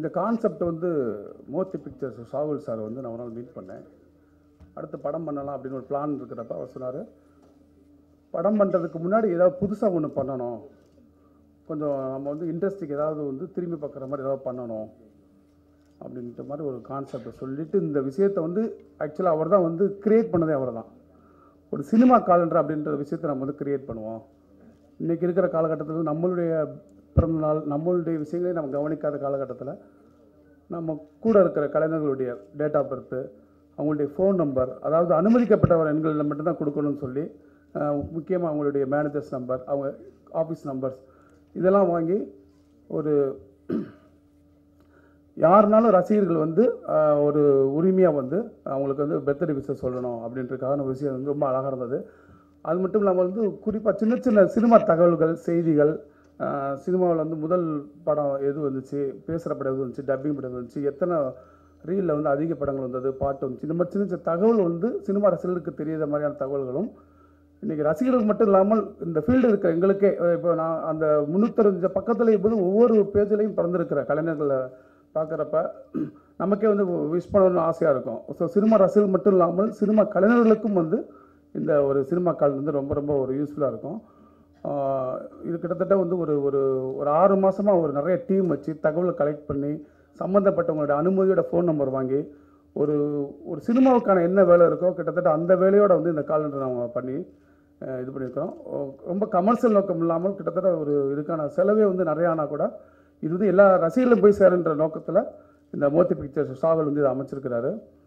இந்த கான்செப்ட் வந்து மோத்தி pictures Shahul sir வந்து நான் ஒரு நாள் மீட் பண்ணேன் அடுத்து படம் பண்ணலாம் அப்படின்னு ஒரு பிளான் இருக்கிறப்ப அவர் சொன்னார் படம் பண்ணுறதுக்கு முன்னாடி ஏதாவது புதுசாக ஒன்று பண்ணணும் கொஞ்சம் நம்ம வந்து இண்டஸ்ட்ரிக்கு ஏதாவது வந்து திரும்பி பார்க்குற மாதிரி ஏதாவது பண்ணணும் அப்படின்ற மாதிரி ஒரு கான்செப்டை சொல்லிட்டு இந்த விஷயத்தை வந்து ஆக்சுவலாக அவர் தான் வந்து கிரியேட் பண்ணதே அவர் தான் ஒரு சினிமா காலண்டர் அப்படின்ற விஷயத்தை நம்ம வந்து கிரியேட் பண்ணுவோம் இன்றைக்கி இருக்கிற காலகட்டத்தில் வந்து நம்மளுடைய பிறந்த நாள் நம்மளுடைய விஷயங்களை நம்ம கவனிக்காத காலகட்டத்தில் நம்ம கூட இருக்கிற கலைஞர்களுடைய டேட் ஆஃப் பர்த்து அவங்களுடைய ஃபோன் நம்பர் அதாவது அனுமதிக்கப்பட்டவர் எண்களில் மட்டும்தான் கொடுக்கணும்னு சொல்லி முக்கியமாக அவங்களுடைய மேனேஜர்ஸ் நம்பர் அவங்க ஆஃபீஸ் நம்பர்ஸ் இதெல்லாம் வாங்கி ஒரு யாருனாலும் ரசிகர்கள் வந்து ஆஹ், ஒரு உரிமையாக வந்து அவங்களுக்கு வந்து பர்த்டே விஷயம் சொல்லணும் அப்படின்றதுக்கான விஷயம் வந்து ரொம்ப அழகாக இருந்தது அது மட்டும் இல்லாமல் வந்து குறிப்பாக சின்ன சின்ன சினிமா தகவல்கள் செய்திகள் சினிமாவில் வந்து முதல் படம் எது வந்துச்சு பேசுகிற படம் எது வந்துச்சு டப்பிங் படம் எது வந்துச்சு எத்தனை ரீலில் வந்து அதிக படங்கள் வந்தது பாட்டு வந்துச்சு இந்த மாதிரி சின்ன சின்ன தகவல் வந்து சினிமா ரசிகர்களுக்கு தெரியாத மாதிரியான தகவல்களும் இன்றைக்கி ரசிகர்களுக்கு மட்டும் இல்லாமல் இந்த ஃபீல்டு இருக்கிற எங்களுக்கே அஹ் இப்போ நான் அந்த முந்நூற்றஞ்சு பக்கத்தில் இப்போது ஒவ்வொரு பேஜ்லையும் பிறந்திருக்கிற கலைஞர்களை பார்க்குறப்ப நமக்கே வந்து விஷ் பண்ணணும்னு ஆசையாக இருக்கும் ஸோ சினிமா ரசிகர்கள் மட்டும் இல்லாமல் சினிமா கலைஞர்களுக்கும் வந்து இந்த ஒரு சினிமா கால் வந்து ரொம்ப ரொம்ப ஒரு யூஸ்ஃபுல்லாக இருக்கும் ஆஹ் இது கிட்டத்தட்ட வந்து ஒரு ஒரு ஒரு ஆறு மாதமாக ஒரு நிறைய டீம் வச்சு தகவலை கலெக்ட் பண்ணி சம்மந்தப்பட்டவங்களோட அனுமதியோட ஃபோன் நம்பர் வாங்கி ஒரு ஒரு சினிமாவுக்கான என்ன வேலை இருக்கோ கிட்டத்தட்ட அந்த வேலையோட வந்து இந்த காலண்டர் நம்ம பண்ணி அஹ் இது பண்ணியிருக்கிறோம் ஓ- ரொம்ப கமர்ஷியல் நோக்கம் இல்லாமல் கிட்டத்தட்ட ஒரு இதுக்கான செலவே வந்து நிறைய ஆனால் கூட இது வந்து எல்லா ரசிகர்களும் போய் சேருன்ற நோக்கத்தில் இந்த மோத்தி பிக்சர்ஸ் சாகல் வந்து இதை அமைச்சிருக்கிறாரு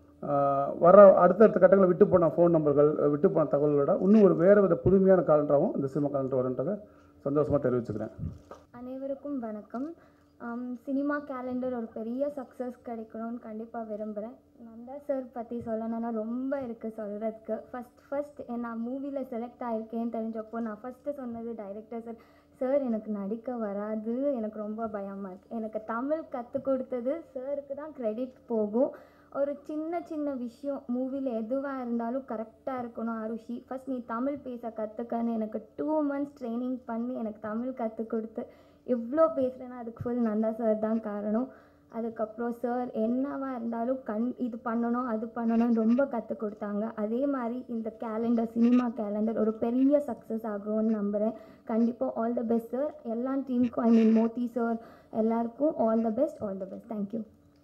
ஆஹ் வர அடுத்தடுத்த கட்டங்களில் விட்டு போன ஃபோன் நம்பர்கள் விட்டு போன தகவல்களோட இன்னும் ஒரு வேறு வித புதுமையான காலண்டராகவும் இந்த சினிமா காலண்டர் வருன்றதை சந்தோஷமாக தெரிவிச்சுக்கிறேன் அனைவருக்கும் வணக்கம் ஆம், சினிமா கேலண்டர் ஒரு பெரிய சக்ஸஸ் கிடைக்கணும்னு கண்டிப்பாக விரும்புகிறேன் நந்தா சார் பற்றி சொல்லணும்னா ரொம்ப இருக்குது சொல்கிறதுக்கு ஃபஸ்ட் ஃபஸ்ட் நான் மூவியில் செலக்ட் ஆயிருக்கேன்னு தெரிஞ்சப்போ நான் ஃபஸ்ட்டு சொன்னது டைரக்டர் சார் சார் எனக்கு நடிக்க வராது எனக்கு ரொம்ப பயமாக இருக்குது எனக்கு தமிழ் கற்றுக் கொடுத்தது சாருக்கு தான் க்ரெடிட் போகும் ஒரு சின்ன சின்ன விஷயம் மூவியில் எதுவாக இருந்தாலும் கரெக்டாக இருக்கணும் அருஷி ஃபஸ்ட் நீ தமிழ் பேச கற்றுக்கன்னு எனக்கு டூ மந்த்ஸ் ட்ரைனிங் பண்ணி எனக்கு தமிழ் கற்றுக் கொடுத்து இவ்வளோ பேசுகிறேன்னா அதுக்கு ஃபுல் நந்தா சார் தான் காரணம் அதுக்கப்புறம் சார் என்னவா இருந்தாலும் கண் இது பண்ணணும் அது பண்ணணும்னு ரொம்ப கற்றுக் கொடுத்தாங்க அதே மாதிரி இந்த கேலண்டர் சினிமா கேலண்டர் ஒரு பெரிய சக்ஸஸ் ஆகும்னு நம்புகிறேன் கண்டிப்பாக ஆல் த பெஸ்ட் சார் எல்லா டீமுக்கும் ஐ மீன் மோத்தி சார் எல்லாருக்கும் all the best all the best thank you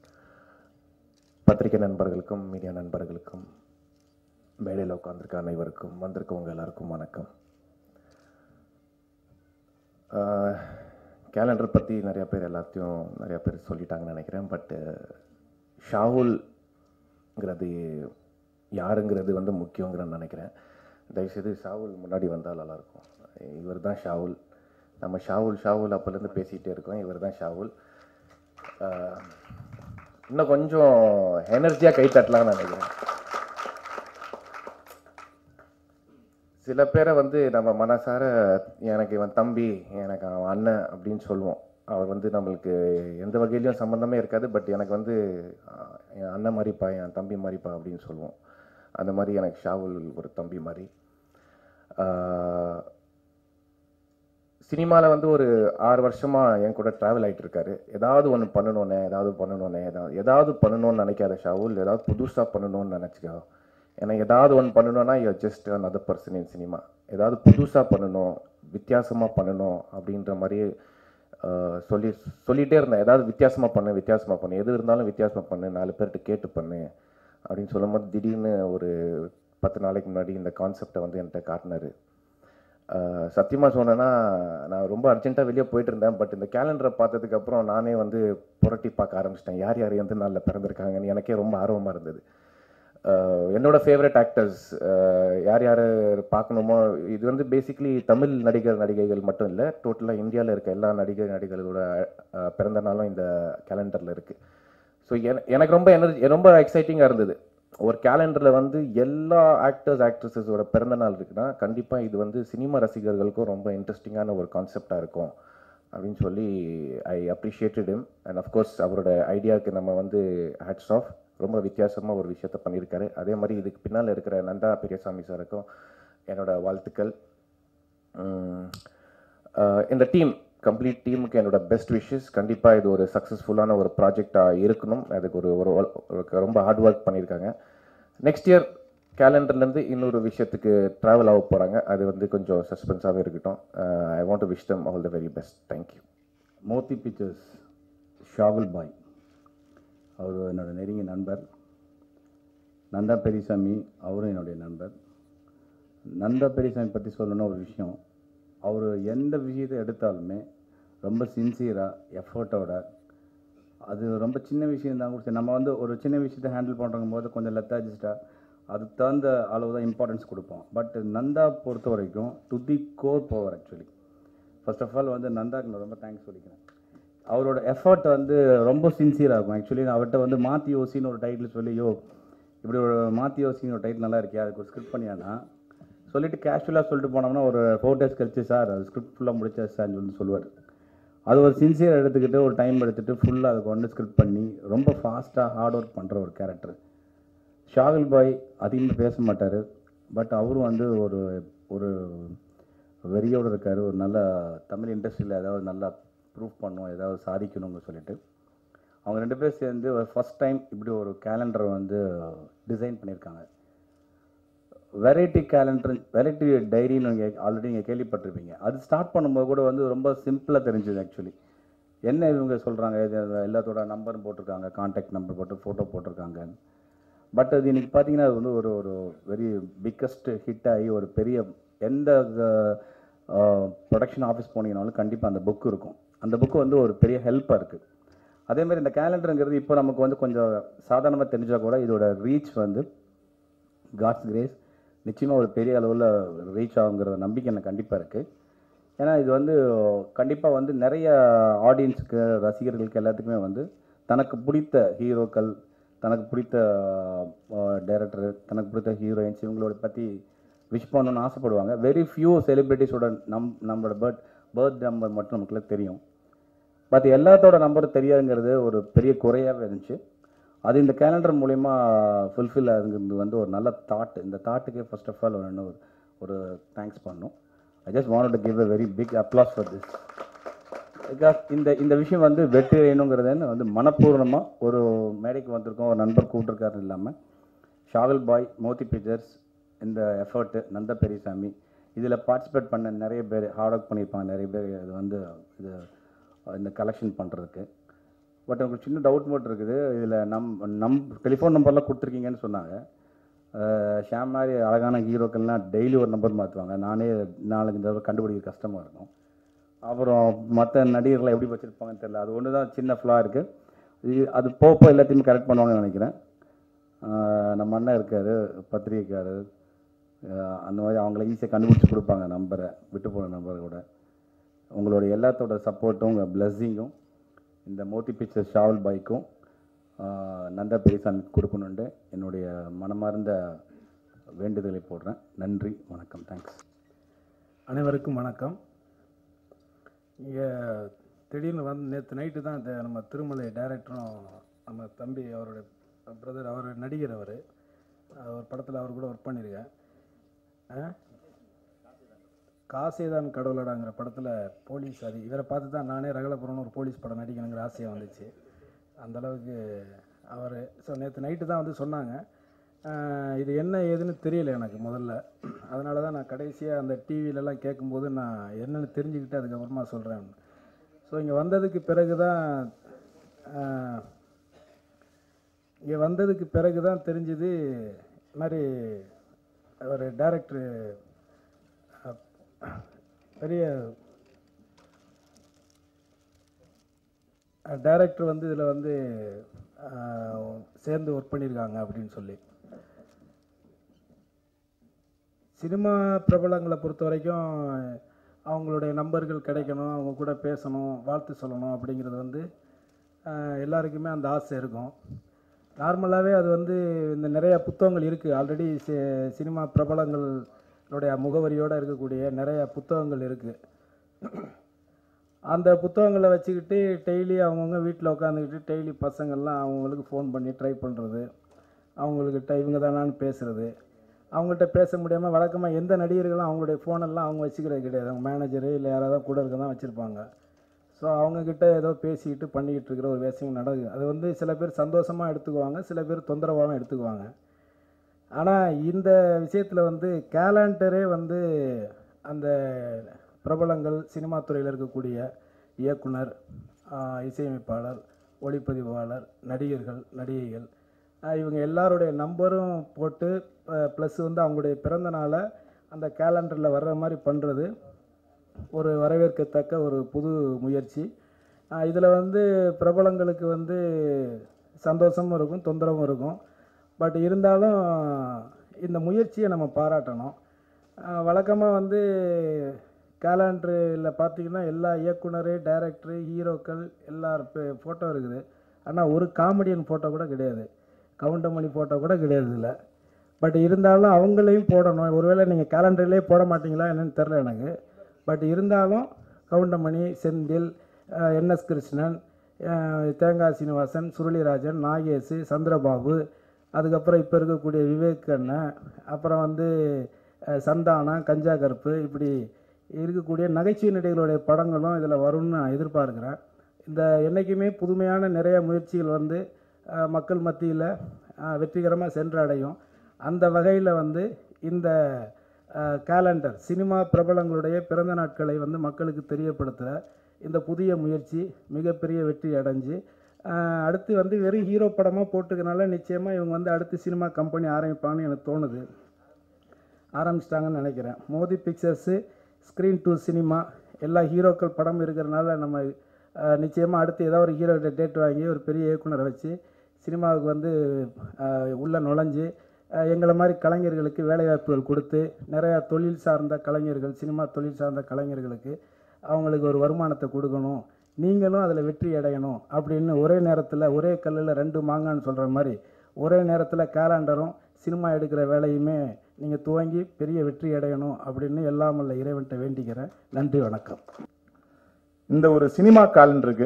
பத்திரிகை நண்பர்களுக்கும் மீடியா நண்பர்களுக்கும் மேடையில் உட்காந்துருக்க அனைவருக்கும் வந்திருக்கவங்க எல்லாருக்கும் வணக்கம் கேலண்டர் பற்றி நிறைய பேர் எல்லாத்தையும் நிறைய பேர் சொல்லிட்டாங்கன்னு நினைக்கிறேன் பட்டு ஷாவுல்ங்கிறது யாருங்கிறது வந்து முக்கியங்கிறன்னு நினைக்கிறேன் தயவுசெய்து ஷாவுல் முன்னாடி வந்தால் நல்லாயிருக்கும் இவர் தான் ஷாவுல் நம்ம ஷாவுல் ஷாவுல் அப்போலேருந்து பேசிகிட்டே இருக்கோம் இவர் தான் ஷாவுல் ஆஹ், இன்னும் கொஞ்சம் எனர்ஜியாக கை தட்டலாம்னு நினைக்கிறேன் சில பேரை வந்து நம்ம மனசார எனக்கு இவன் தம்பி எனக்கு அவன் அண்ணன் அப்படின்னு சொல்லுவோம் அவர் வந்து நம்மளுக்கு எந்த வகையிலையும் சம்மந்தமே இருக்காது பட் எனக்கு வந்து ஆஹ், என் அண்ணன் மாதிரிப்பா என் தம்பி மாதிரிப்பா அப்படின்னு சொல்லுவோம் அந்த மாதிரி எனக்கு ஷாவுல் ஒரு தம்பி மாதிரி சினிமாவில் வந்து ஒரு ஆறு வருஷமாக என் கூட ட்ராவல் ஆகிட்டு இருக்காரு ஏதாவது ஒன்று பண்ணணுன்னே ஏதாவது பண்ணணுன்னே ஏதாவது ஏதாவது பண்ணணும்னு நினைக்காத ஷாவுல் ஏதாவது புதுசாக பண்ணணும்னு நினச்சிக்கோ ஏன்னா ஏதாவது ஒன்று பண்ணணும்னா you just another person in cinema ஏதாவது புதுசாக பண்ணணும் வித்தியாசமாக பண்ணணும் அப்படின்ற மாதிரி ஆஹ், சொல்லி சொல்லிகிட்டே இருந்தேன் ஏதாவது வித்தியாசமாக பண்ணு வித்தியாசமாக பண்ணு எது இருந்தாலும் வித்தியாசமாக பண்ணு நாலு பேர்கிட்ட கேட்டு பண்ணு அப்படின்னு சொல்லும்போது திடீர்னு ஒரு பத்து நாளைக்கு முன்னாடி இந்த கான்செப்டை வந்து என்கிட்ட காட்டினாரு சத்தியமாக சொன்னேன்னா நான் ரொம்ப அர்ஜென்ட்டாக வெளியே போயிட்டு இருந்தேன் பட் இந்த கேலண்டரை பார்த்ததுக்கு அப்புறம் நானே வந்து புரட்டி பார்க்க ஆரம்பிச்சிட்டேன் யார் யார் எந்த நாளில் பிறந்திருக்காங்கன்னு எனக்கே ரொம்ப ஆர்வமாக இருந்தது ஆஹ் என்னோட ஃபேவரட் ஆக்டர்ஸ் யார் யார் பார்க்கணுமோ இது வந்து பேசிக்கலி தமிழ் நடிகர் நடிகைகள் மட்டும் இல்லை டோட்டலாக இந்தியாவில் இருக்க எல்லா நடிகர் நடிகர்களோட ஆஹ் பிறந்த நாளும் இந்த கேலண்டரில் இருக்குது ஸோ எனக்கு ரொம்ப எனர்ஜி ரொம்ப எக்ஸைட்டிங்காக இருந்தது ஒரு கேலண்டரில் வந்து எல்லா ஆக்டர்ஸ் ஆக்ட்ரஸஸோட பிறந்த நாள் இருக்குன்னா கண்டிப்பாக இது வந்து சினிமா ரசிகர்களுக்கும் ரொம்ப இன்ட்ரெஸ்டிங்கான ஒரு கான்செப்டாக இருக்கும் அப்படின்னு சொல்லி I appreciated him and of course அவரோட ஐடியாவுக்கு நம்ம வந்து ஹேட்ஸ் ஆஃப் ரொம்ப வித்தியாசமாக ஒரு விஷயத்த பண்ணியிருக்காரு அதே மாதிரி இதுக்கு பின்னால் இருக்கிற நந்தா பெரியசாமி சாருக்கும் என்னோட வாழ்த்துக்கள் உம், ஆஹ் இந்த டீம் கம்ப்ளீட் டீமுக்கு என்னோட பெஸ்ட் விஷஸ் கண்டிப்பாக இது ஒரு சக்ஸஸ்ஃபுல்லான ஒரு ப்ராஜெக்டாக இருக்கணும் அதுக்கு ஒரு ஒரு ஒரு ரொம்ப ஹார்ட் ஒர்க் பண்ணியிருக்காங்க நெக்ஸ்ட் இயர் கேலண்டர்லேருந்து இன்னொரு விஷயத்துக்கு ட்ராவல் ஆக போகிறாங்க அது வந்து கொஞ்சம் சஸ்பென்ஸாகவே இருக்கட்டும் I want to wish them all the very best thank you Moti Pictures Shahul பாய் அவர் என்னோட நெருங்கிய நண்பர் நந்தா பெரியசாமி அவரும் என்னுடைய நண்பர் நந்தா பெரியசாமி பற்றி சொல்லணும்னா ஒரு விஷயம் அவர் எந்த விஷயத்தை எடுத்தாலுமே ரொம்ப சின்சியராக எஃபர்ட்டோட அது ரொம்ப சின்ன விஷயம் தான் கூட சரி, நம்ம வந்து ஒரு சின்ன விஷயத்தை ஹேண்டில் பண்ணுறங்கும் போது கொஞ்சம் லெத்தாஜிஸ்டாக அதுக்கு தகுந்த அளவு தான் இம்பார்ட்டன்ஸ் கொடுப்போம் பட் நந்தா பொறுத்த வரைக்கும் to the core power actually first of all வந்து நந்தாக்கு நான் ரொம்ப தேங்க்ஸ் சொல்லிக்கிறேன் அவரோட எஃபர்ட் வந்து ரொம்ப சின்சியராக இருக்கும் ஆக்சுவலி நான் அவர்கிட்ட வந்து மாத்தி யோசின்னு ஒரு டைட்டில் சொல்லி யோ இப்படி ஒரு மாத்தி யோசின்னு ஒரு டைட்டில் நல்லா இருக்கே அதுக்கு ஒரு ஸ்கிரிப்ட் பண்ணியானா சொல்லிட்டு கேஷுவலாக சொல்லிட்டு போனோம்னா ஒரு ஃபோர் டேஸ் கழிச்சு சார் அது ஸ்கிரிப்ட் ஃபுல்லாக முடிச்சா சார்னு சொல்லி சொல்லுவார் அது ஒரு சின்சியர் எடுத்துக்கிட்டு ஒரு டைம் எடுத்துகிட்டு ஃபுல்லாக அதுக்கு வந்து ஸ்கிரிப்ட் பண்ணி ரொம்ப ஃபாஸ்ட்டாக ஹார்ட் ஒர்க் பண்ணுற ஒரு கேரக்டர் ஷாகுல் பாய் அதிகமாக பேச மாட்டார் பட் அவரும் வந்து ஒரு ஒரு வெறியோடு இருக்கார் ஒரு நல்ல தமிழ் இண்டஸ்ட்ரியில் ஏதாவது நல்லா ப்ரூவ் பண்ணணும் ஏதாவது சாதிக்கணும்னு சொல்லிட்டு அவங்க ரெண்டு பேரும் சேர்ந்து ஃபஸ்ட் டைம் இப்படி ஒரு கேலண்டரை வந்து டிசைன் பண்ணியிருக்காங்க வெரைட்டி கேலண்டர் வெரைட்டி டைரின்னு நீங்கள் ஆல்ரெடி நீங்கள் கேள்விப்பட்டிருப்பீங்க அது ஸ்டார்ட் பண்ணும்போது கூட வந்து ரொம்ப சிம்பிளாக தெரிஞ்சுது ஆக்சுவலி என்ன இவங்க சொல்கிறாங்க இது எல்லாத்தோட நம்பர் போட்டிருக்காங்க காண்டாக்ட் நம்பர் போட்டு ஃபோட்டோ போட்டிருக்காங்க பட் அது இன்னைக்கு பார்த்தீங்கன்னா அது வந்து ஒரு ஒரு வெரி பிக்கஸ்ட் ஹிட் ஆகி ஒரு பெரிய எந்த ப்ரொடக்ஷன் ஆஃபீஸ் போனீங்கனாலும் கண்டிப்பாக அந்த புக் இருக்கும் அந்த புக்கு வந்து ஒரு பெரிய ஹெல்ப்பாக இருக்குது அதே மாதிரி இந்த கேலண்டருங்கிறது இப்போ நமக்கு வந்து கொஞ்சம் சாதாரணமாக தெரிஞ்சால் கூட இதோட ரீச் வந்து காட்ஸ் கிரேஸ் நிச்சயமாக ஒரு பெரிய அளவில் ரீச் ஆகுங்கிற நம்பிக்கை எனக்கு கண்டிப்பாக இருக்குது ஏன்னா இது வந்து கண்டிப்பாக வந்து நிறைய ஆடியன்ஸுக்கு ரசிகர்களுக்கு எல்லாத்துக்குமே வந்து தனக்கு பிடித்த ஹீரோக்கள் தனக்கு பிடித்த டைரக்டர் தனக்கு பிடித்த ஹீரோயின்ஸ் இவங்களோட பற்றி விஷ் பண்ணணும்னு ஆசைப்படுவாங்க வெரி ஃபியூ செலிப்ரிட்டிஸோட நம் நம்மளோட பர்த் பர்த் நம்பர் மட்டும் நமக்குள்ள தெரியும் பட் எல்லாத்தோட நம்பர் தெரியாதுங்கிறது ஒரு பெரிய குறையாகவே இருந்துச்சு அது இந்த கேலண்டர் மூலிமா ஃபுல்ஃபில் ஆகுங்கிறது வந்து ஒரு நல்ல தாட் இந்த தாட்டுக்கே ஃபர்ஸ்ட் ஆஃப் ஆல் ஒரு ஒரு தேங்க்ஸ் பண்ணணும் I just want to give a very big applause for this because இந்த இந்த விஷயம் வந்து வெற்றி அடையணுங்கிறது வந்து மனப்பூர்வமாக ஒரு மேடைக்கு வந்திருக்கோம் ஒரு நண்பர் கூப்பிட்டுருக்காருன்னு இல்லாமல் ஷாகல் பாய் மோதி பிக்சர்ஸ் இந்த எஃபர்ட்டு நந்த பெரியசாமி இதில் பார்ட்டிசிபேட் பண்ண நிறைய பேர் ஹார்ட் ஒர்க் பண்ணியிருப்பாங்க நிறைய பேர் இது வந்து இது இந்த கலெக்ஷன் பண்ணுறதுக்கு பட் உங்களுக்கு சின்ன டவுட் மட்டும் இருக்குது இதில் நம் நம் டெலிஃபோன் நம்பர்லாம் கொடுத்துருக்கீங்கன்னு சொன்னாங்க அஹ் ஷாம் மாதிரி அழகான ஹீரோக்கள்லாம் டெய்லி ஒரு நம்பர் மாற்றுவாங்க நானே நாலஞ்சு தடவை கண்டுபிடிக்க கஷ்டமாக இருக்கும் அப்புறம் மற்ற நடிகர்களை எப்படி வச்சுருப்பாங்கன்னு தெரியல அது ஒன்று தான் சின்ன ஃப்ளா இருக்குது அது போக போக எல்லாத்தையுமே கரெக்ட் பண்ணுவாங்கன்னு நினைக்கிறேன் அஹ் நம்ம அண்ணன் இருக்கார் பத்திரிகைக்காரர் அஹ் அந்த மாதிரி அவங்கள ஈஸியாக கண்டுபிடிச்சி கொடுப்பாங்க நம்பரை விட்டு போன நம்பரை கூட உங்களோட எல்லாத்தோட சப்போர்ட்டும் உங்கள் பிளஸ்ஸிங்கும் இந்த மோத்தி பிக்சர் ஷாவல் பைக்கும் நந்தா பெரியசாமி கொடுக்கணுன்ட்டு என்னுடைய மனமார்ந்த வேண்டுதலை போடுறேன் நன்றி வணக்கம் தேங்க்ஸ் அனைவருக்கும் வணக்கம் இங்கே திடீர்னு வந்து நேற்று நைட்டு தான் இந்த நம்ம திருமலை டைரக்டரும் நம்ம தம்பி அவருடைய பிரதர் அவர் நடிகர் அவர் ஒரு படத்தில் அவர் கூட ஒர்க் பண்ணியிருக்கேன் ஆ? காசேதான் கடவுளடாங்கிற படத்தில் போலீஸ் அது இவரை பார்த்து தான் நானே ரகலபுரம்னு ஒரு போலீஸ் படம் நடிக்கணுங்கிற ஆசையாக வந்துச்சு அந்த அளவுக்கு அவர் ஸோ நேற்று நைட்டு தான் வந்து சொன்னாங்க ஆஹ் இது என்ன ஏதுன்னு தெரியல எனக்கு முதல்ல அதனால தான் நான் கடைசியாக அந்த டிவிலெலாம் கேட்கும்போது நான் என்னென்னு தெரிஞ்சுக்கிட்டு அதுக்கப்புறமா சொல்கிறேன் ஸோ இங்கே வந்ததுக்கு பிறகு தான் இங்கே வந்ததுக்கு பிறகு தான் தெரிஞ்சுது இது மாதிரி ஒரு டைரக்டரு பெரிய டைரக்டர் வந்து இதில் வந்து ஆஹ், சேர்ந்து ஒர்க் பண்ணியிருக்காங்க அப்படின்னு சொல்லி சினிமா பிரபலங்களை பொறுத்த வரைக்கும் அவங்களுடைய நம்பர்கள் கிடைக்கணும் அவங்க கூட பேசணும் வாழ்த்து சொல்லணும் அப்படிங்கிறது வந்து ஆஹ், எல்லாருக்குமே அந்த ஆசை இருக்கும் நார்மலாகவே அது வந்து இந்த நிறைய புத்தகங்கள் இருக்குது ஆல்ரெடி சினிமா பிரபலங்களுடைய முகவரியோடு இருக்கக்கூடிய நிறைய புத்தகங்கள் இருக்குது அந்த புத்தகங்களை வச்சுக்கிட்டு டெய்லி அவங்கவுங்க வீட்டில் உட்காந்துக்கிட்டு டெய்லி பசங்கள்லாம் அவங்களுக்கு ஃபோன் பண்ணி ட்ரை பண்ணுறது அவங்கக்கிட்ட இவங்க தானான்னு பேசுகிறது அவங்கள்ட்ட பேச முடியாமல் வழக்கமாக எந்த நடிகர்களும் அவங்களுடைய ஃபோனெல்லாம் அவங்க வச்சுக்கிறது கிடையாது அவங்க மேனேஜரு இல்லை யாராவது கூட இருக்க தான் வச்சுருப்பாங்க ஸோ அவங்கக்கிட்ட ஏதோ பேசிக்கிட்டு பண்ணிக்கிட்டு இருக்கிற ஒரு விஷயம் நடக்குது அது வந்து சில பேர் சந்தோஷமாக எடுத்துக்குவாங்க சில பேர் தொந்தரவாகவும் எடுத்துக்குவாங்க ஆனால் இந்த விஷயத்தில் வந்து கேலண்டரே வந்து அந்த பிரபலங்கள் சினிமா துறையில் இருக்கக்கூடிய இயக்குனர் ஆஹ் இசையமைப்பாளர் ஒளிப்பதிவாளர் நடிகர்கள் நடிகைகள் ஆஹ் இவங்க எல்லாருடைய நம்பரும் போட்டு ப்ளஸ் வந்து அவங்களுடைய பிறந்த நாளை அந்த கேலண்டரில் வர்ற மாதிரி பண்ணுறது ஒரு வரவேற்கத்தக்க ஒரு புது முயற்சி இதில் வந்து பிரபலங்களுக்கு வந்து சந்தோஷமும் இருக்கும் தொந்தரவும் இருக்கும் பட் இருந்தாலும் இந்த முயற்சியை நம்ம பாராட்டணும் வழக்கமாக வந்து கேலண்டரில் பார்த்தீங்கன்னா எல்லா இயக்குனர் டைரக்டரு ஹீரோக்கள் எல்லார் ஃபோட்டோ இருக்குது ஆனால் ஒரு காமெடியன் ஃபோட்டோ கூட கிடையாது கவுண்டமணி ஃபோட்டோ கூட கிடையாது இதில் பட் இருந்தாலும் அவங்களையும் போடணும் ஒருவேளை நீங்கள் கேலண்டர்லேயே போட மாட்டீங்களா என்னன்னு தெரில எனக்கு பட் இருந்தாலும் கவுண்டமணி செந்தில் என்எஸ் கிருஷ்ணன் அஹ் தேங்காய் சீனிவாசன் சுருளிராஜன் நாகேஷ் சந்திரபாபு அதுக்கப்புறம் இப்போ இருக்கக்கூடிய விவேக் அண்ணன் அப்புறம் வந்து அஹ் சந்தானா கஞ்சா கருப்பு இப்படி இருக்கக்கூடிய நகைச்சுவை நடிகர்களுடைய படங்களும் இதில் வரும்னு நான் எதிர்பார்க்குறேன் இந்த என்றைக்குமே புதுமையான நிறைய முயற்சிகள் வந்து அஹ், மக்கள் மத்தியில் வெற்றிகரமாக சென்றடையும் அந்த வகையில் வந்து இந்த கேலண்டர் சினிமா பிரபலங்களுடைய பிறந்த நாட்களை வந்து மக்களுக்கு தெரியப்படுத்துகிற இந்த புதிய முயற்சி மிகப்பெரிய வெற்றி அடைஞ்சு அஹ், அடுத்து வந்து வெறும் ஹீரோ படமாக போட்டுக்கனால நிச்சயமாக இவங்க வந்து அடுத்து சினிமா கம்பெனி ஆரம்பிப்பாங்கன்னு எனக்கு தோணுது ஆரம்பிச்சிட்டாங்கன்னு நினைக்கிறேன் Moti Pictures screen to cinema எல்லா ஹீரோக்கள் படம் இருக்கிறனால நம்ம நிச்சயமாக அடுத்து ஏதாவது ஒரு ஹீரோ டேட் வாங்கி ஒரு பெரிய இயக்குனரை வச்சு சினிமாவுக்கு வந்து அஹ், உள்ள நுழைஞ்சு அஹ், எங்களை மாதிரி கலைஞர்களுக்கு வேலைவாய்ப்புகள் கொடுத்து நிறையா தொழில் சார்ந்த கலைஞர்கள் சினிமா தொழில் சார்ந்த கலைஞர்களுக்கு அவங்களுக்கு ஒரு வருமானத்தை கொடுக்கணும் நீங்களும் அதில் வெற்றி அடையணும் அப்படின்னு ஒரே நேரத்தில் ஒரே கல்லில் ரெண்டு மாங்கான்னு சொல்கிற மாதிரி ஒரே நேரத்தில் கேலண்டரும் சினிமா எடுக்கிற வேலையுமே நீங்கள் துவங்கி பெரிய வெற்றி அடையணும் அப்படின்னு எல்லாம் வல்ல இறைவன்கிட்ட வேண்டிக்கிறேன் நன்றி வணக்கம் இந்த ஒரு சினிமா காலண்டருக்கு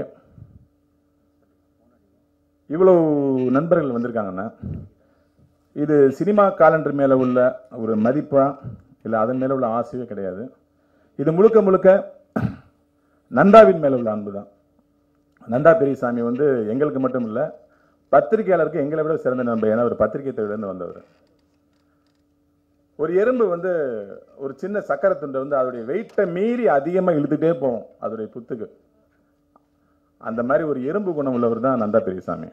இவ்வளவு நண்பர்கள் வந்திருக்காங்கன்னா இது சினிமா காலண்டர் மேலே உள்ள ஒரு மதிப்பா இல்லை அதன் மேலே உள்ள ஆசையே கிடையாது இது முழுக்க முழுக்க நந்தாவின் மேலே உள்ள அன்பு தான் நந்தா பெரியசாமி வந்து எங்களுக்கு மட்டும் இல்லை பத்திரிகையாளருக்கு எங்களை விட சிறந்த நண்பர் ஏன்னா ஒரு பத்திரிகை துறையிலேருந்து வந்தவர் ஒரு எறும்பு வந்து ஒரு சின்ன சக்கரை துண்டை வந்து அதோடைய வெயிட்டை மீறி அதிகமாக இழுத்துட்டே போகும் அதோடைய புத்துக்கு அந்த மாதிரி ஒரு எறும்பு குணம் உள்ளவர் தான் நந்தா பெரியசாமி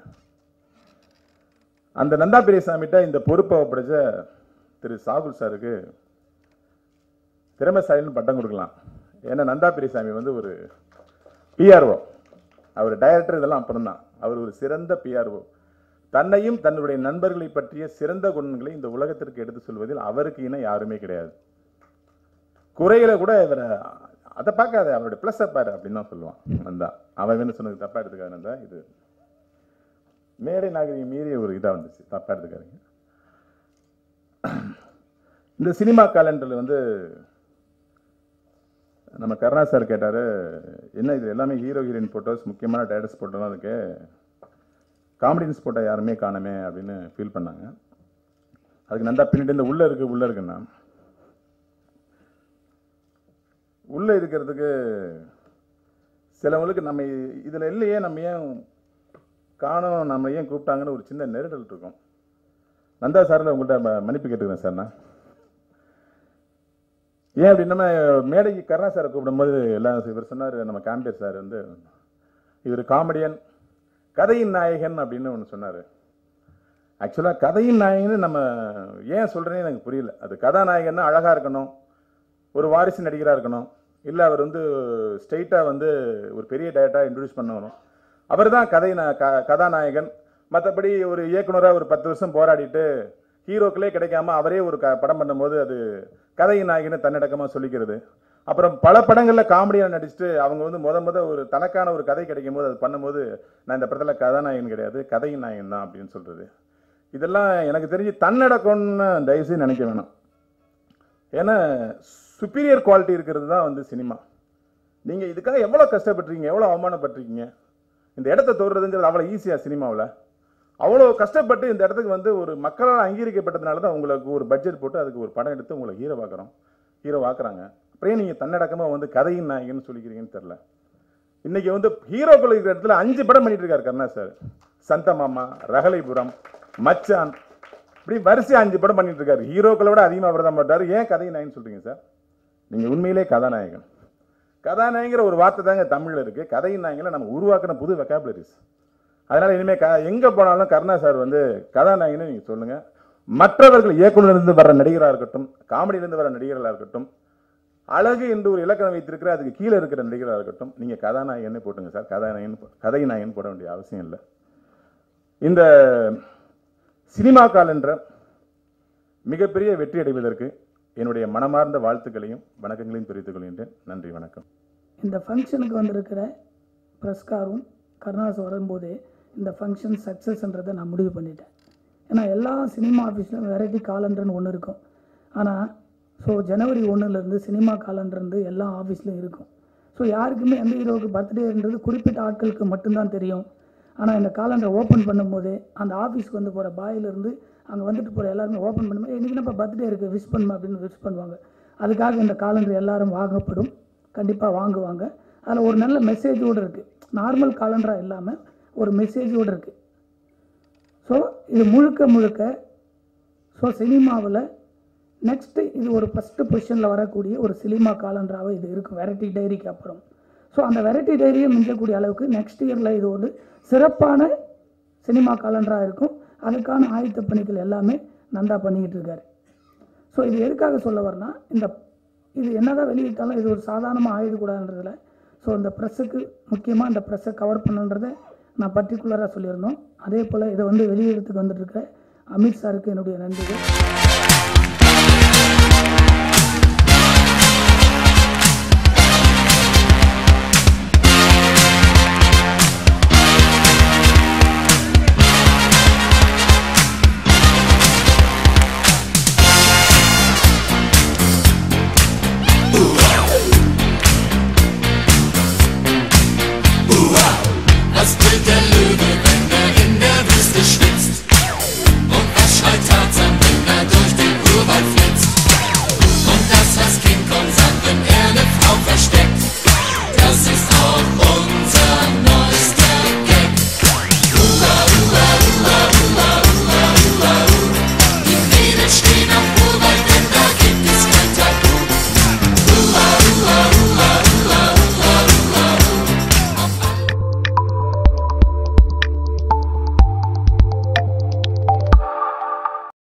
அந்த நந்தா பெரியசாமிகிட்ட இந்த பொறுப்பை ஒப்படைச்ச திரு சாகுல் சாருக்கு திறமைசாலின்னு பட்டம் கொடுக்கலாம் ஏன்னா நந்தா பெரியசாமி வந்து ஒரு பிஆர்ஓ அவர் டைரக்டர் இதெல்லாம் அப்புறம் தான் அவர் ஒரு சிறந்த பிஆர்ஓ தன்னையும் தன்னுடைய நண்பர்களை பற்றிய சிறந்த குணங்களை இந்த உலகத்திற்கு எடுத்து சொல்வதில் அவருக்கு இணை யாருமே கிடையாது குறைகளை கூட இவரை அதை பார்க்காத அவருடைய ப்ளஸ் பாரு அப்படின்னு தான் சொல்லுவான் நந்தா அவன் என்ன சொன்னது தப்பா எடுத்துக்காது நந்தா இது மேடை நாகரிகம் மீறிய ஒரு இதாக வந்துச்சு தப்பா எடுத்துக்காதீங்க இந்த சினிமா காலண்டரில் வந்து நம்ம கருணா சார் கேட்டார் என்ன இது எல்லாமே ஹீரோ ஹீரோயின் ஃபோட்டோஸ் முக்கியமான டேரக்டர்ஸ் ஃபோட்டோ தான் இருக்கு காமெடியன்ஸ் போட்டால் யாருமே காணுமே அப்படின்னு ஃபீல் பண்ணாங்க அதுக்கு நந்தா பின்னிட்டு இந்த உள்ள இருக்கு உள்ள இருக்குன்னா உள்ள இருக்கிறதுக்கு சிலவங்களுக்கு நம்ம இதுல இல்லையே நம்ம ஏன் காணோம் நம்ம ஏன் கூப்பிட்டாங்கன்னு ஒரு சின்ன நெருடல் இருக்கும் நந்தா சார்ல உங்கள்கிட்ட ம- மன்னிப்பு கேட்டுக்கிறேன் சார் நான் ஏன் அப்படின்னா மேடைக்கு கருணா சாரை கூப்பிடும்போது எல்லாம் இவர் சொன்னார் நம்ம காம்பேர் சார் வந்து இவர் காமெடியன் கதையின் நாயகன் அப்படின்னு ஒன்று சொன்னார் ஆக்சுவலாக கதையின் நாயகன் நம்ம ஏன் சொல்கிறேன்னு எனக்கு புரியல அது கதாநாயகன்னா அழகாக இருக்கணும் ஒரு வாரிசு நடிகராக இருக்கணும் இல்லை அவர் வந்து ஸ்ட்ரெயிட்டாக வந்து ஒரு பெரிய டேரக்டாக இன்ட்ரடியூஸ் பண்ணணும் அவர் தான் கதை நா- க- கதாநாயகன் மற்றபடி ஒரு இயக்குனராக ஒரு பத்து வருஷம் போராடிட்டு ஹீரோக்களே கிடைக்காம அவரே ஒரு க படம் பண்ணும்போது அது கதையின் நாயகன்னு தன்னடக்கமாக சொல்லிக்கிறது அப்புறம் பல படங்களில் காமெடியாக நடிச்சுட்டு அவங்க வந்து முத முத ஒரு தனக்கான ஒரு கதை கிடைக்கும் போது அது பண்ணும்போது நான் இந்த படத்தில் கதாநாயகன் கிடையாது கதையின் நாயகன் தான் அப்படின்னு சொல்கிறது இதெல்லாம் எனக்கு தெரிஞ்சு தன்னடக்கம்னு தயவுசெய்து நினைக்க வேணாம் ஏன்னா சுப்பீரியர் குவாலிட்டி இருக்கிறது தான் வந்து சினிமா நீங்கள் இதுக்காக எவ்வளோ கஷ்டப்பட்டிருக்கீங்க எவ்வளோ அவமானப்பட்டிருக்கீங்க இந்த இடத்த தொடுறதுங்கிறது அவ்வளோ ஈஸியாக சினிமாவில் அவ்வளோ கஷ்டப்பட்டு இந்த இடத்துக்கு வந்து ஒரு மக்களால் அங்கீகரிக்கப்பட்டதுனால தான் உங்களுக்கு ஒரு பட்ஜெட் போட்டு அதுக்கு ஒரு படம் எடுத்து உங்களை ஹீரோ பார்க்குறோம் ஹீரோ ஆக்குறாங்க அப்படியே நீங்கள் தன்னடக்கமாக வந்து கதையின் நாயகன்னு சொல்லிக்கிறீங்கன்னு தெரில இன்னைக்கு வந்து ஹீரோக்கள் இருக்கிற இடத்துல அஞ்சு படம் பண்ணிட்டு இருக்காரு கருணா சார் சந்த மாமா ரகலைபுரம் மச்சான் இப்படி வரிசை அஞ்சு படம் பண்ணிட்டு இருக்காரு ஹீரோக்களை விட அதிகமாக அவர் தான் பண்றாரு ஏன் கதை நாயகன் சொல்றீங்க சார் நீங்க உண்மையிலே கதாநாயகன் கதாநாயகங்கிற ஒரு வார்த்தை தாங்க தமிழ்ல இருக்கு கதையின் நாயகங்களை நம்ம உருவாக்கின புது வெக்காபுலரிஸ் அதனால இனிமே க எங்க போனாலும் கருணா சார் வந்து கதாநாயகன்னு நீங்க சொல்லுங்க மற்றவர்கள் இயக்குனரிலிருந்து வர நடிகராக இருக்கட்டும் காமெடியிலிருந்து வர நடிகர்களாக இருக்கட்டும் அழகு என்று ஒரு இலக்கணம் வைத்திருக்கிற அதுக்கு கீழே இருக்கிற நடிகராக இருக்கட்டும் நீங்க கதாநாயகன்னு போட்டுங்க சார் கதாநாயகன் போ- கதை நாயகன் போட வேண்டிய அவசியம் இல்லை இந்த சினிமா காலென்ற மிகப்பெரிய வெற்றி அடைவதற்கு என்னுடைய மனமார்ந்த வாழ்த்துக்களையும் வணக்கங்களையும் தெரிவித்துக் கொள்கின்றேன் நன்றி வணக்கம் இந்த ஃபங்க்ஷனுக்கு வந்திருக்கிற பிரஸ்காரும் கருணாஸ் வரும்போதே இந்த ஃபங்க்ஷன் சக்ஸஸ்ன்றதை நான் முடிவு பண்ணிட்டேன் ஏன்னா எல்லா சினிமா ஆஃபீஸ்லையும் வெரைட்டி காலண்டர்னு ஒன்று இருக்கும் ஆனால் ஸோ ஜனவரி ஒன்றுலேருந்து சினிமா காலண்டர்ந்து எல்லா ஆஃபீஸ்லையும் இருக்கும் ஸோ யாருக்குமே எந்த ஹீரோவுக்கு பர்த்டேன்றது குறிப்பிட்ட ஆட்களுக்கு மட்டும்தான் தெரியும் ஆனால் இந்த காலண்டர் ஓப்பன் பண்ணும்போதே அந்த ஆஃபீஸ்க்கு வந்து போகிற பாயிலிருந்து அங்கே வந்துட்டு போகிற எல்லாருமே ஓப்பன் பண்ணும்போது இன்றைக்கி நம்ம பர்த்டே இருக்குது விஷ் பண்ணுமா அப்படின்னு விஷ் பண்ணுவாங்க அதுக்காக இந்த காலண்டர் எல்லாரும் வாங்கப்படும் கண்டிப்பாக வாங்குவாங்க அதில் ஒரு நல்ல மெசேஜோடு இருக்குது நார்மல் காலண்டராக இல்லாமல் ஒரு மெசேஜோடு இருக்குது ஸோ இது முழுக்க முழுக்க ஸோ சினிமாவில் நெக்ஸ்ட்டு இது ஒரு ஃபஸ்ட்டு பொசிஷனில் வரக்கூடிய ஒரு சினிமா காலண்டராக இது இருக்கும் வெரைட்டி டைரிக்கு அப்புறம் ஸோ அந்த வெரைட்டி டைரியை மிஞ்சக்கூடிய அளவுக்கு நெக்ஸ்ட் இயரில் இது ஒரு சிறப்பான சினிமா காலண்டராக இருக்கும் அதுக்கான ஆயத்த பணிகள் எல்லாமே நந்தா பண்ணிக்கிட்டு இருக்காரு ஸோ இது எதுக்காக சொல்ல வரேன்னா இந்த இது என்னதான் வெளியிட்டாலும் இது ஒரு சாதாரணமாக ஆயிடக்கூடாதுன்றதில் ஸோ இந்த ப்ரெஸ்ஸுக்கு முக்கியமாக இந்த ப்ரெஸ்ஸை கவர் பண்ணுன்றதை நான் பர்டிகுலராக சொல்லியிருந்தோம் அதே போல் இதை வந்து வெளியிடத்துக்கு வந்துட்டு இருக்க அமித் சாருக்கு என்னுடைய நன்றிகள் I still